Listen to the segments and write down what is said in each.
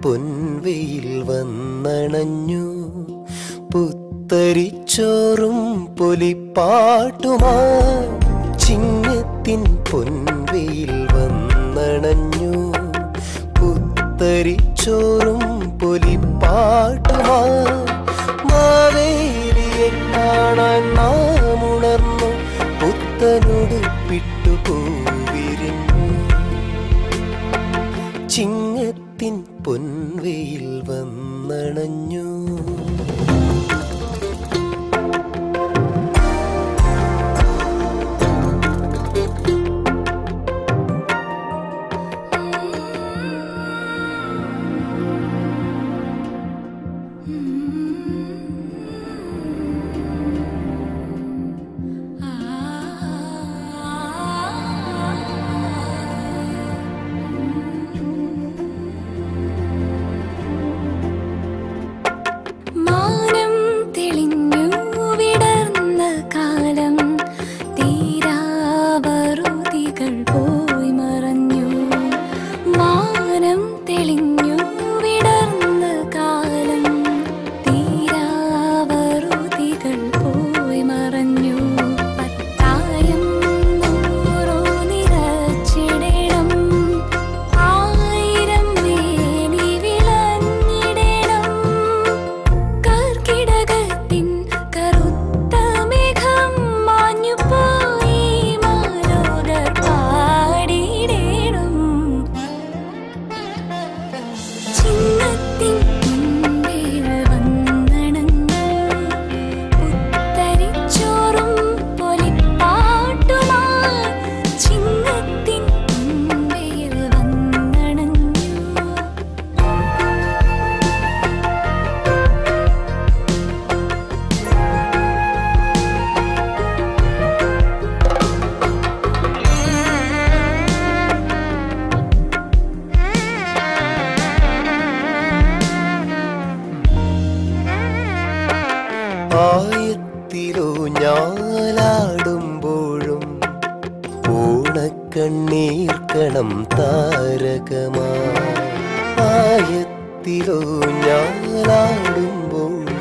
പൊൻവെയിൽ വന്നണഞ്ഞു പുത്തരിച്ചോറും പൊലിപ്പാട്ടുമാ ചിങ്ങത്തിൻ പൊൻവെയിൽ വന്നണഞ്ഞു പുത്തരിച്ചോറും പൊലിപ്പാട്ടുമാ മാവേലിയെ കാണാൻ നാം ഉണർന്നു പുത്തനുടുപ്പിട്ടു പൂവിരിഞ്ഞു ചിങ്ങത്തിൻ പൊൻവെയിൽ വന്നണഞ്ഞു മാനം തെളിഞ്ഞു വിടർന്ന കാലം തീരാവറുതികൾ പോയി മറഞ്ഞു മാനം തെളിഞ്ഞു വിടർന്ന കാലം തീരാവറുതികൾ പോയി മറഞ്ഞു പത്തായം നൂറോ നിറച്ചിടണം ആയിരം വേലി വിളഞ്ഞിടണം കർക്കിടകത്തിൻ കറുത്ത മേഘം മാഞ്ഞുപോയി മാലോകർ പാടിയിടേണം ചിങ്ങത്തിൻ മുൻപിൽ വന്നണഞ്ഞു പുത്തരിച്ചോറും പൊലിപ്പാട്ടുമായി ചിങ്ങത്തിൻ മുൻപിൽ വന്നണഞ്ഞു ആയത്തിലോ ഞാലാടുമ്പോഴും ഓണക്കണ്ണീർ കണം താരകമാ ആയത്തിലോ ഞാലാടുമ്പോഴും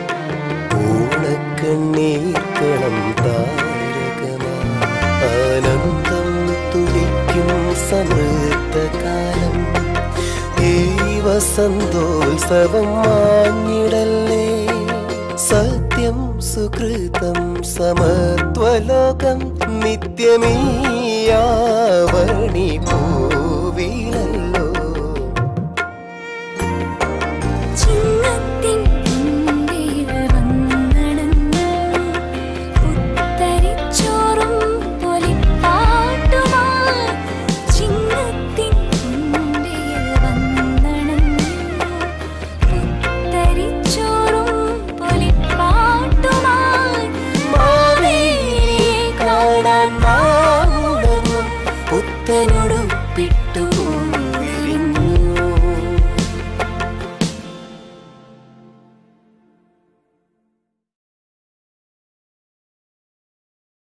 ഓണക്കണ്ണീർ കണം താരകമാ ആനന്ദം തുടിക്കും സമൃദ്ധകാലം ഈ വസന്തോത്സവം മാഞ്ഞിടല്ലേ സത്യം സുകൃതം സമത്വലോകം നിത്യമീയാവണി പൂവിലല്ലോ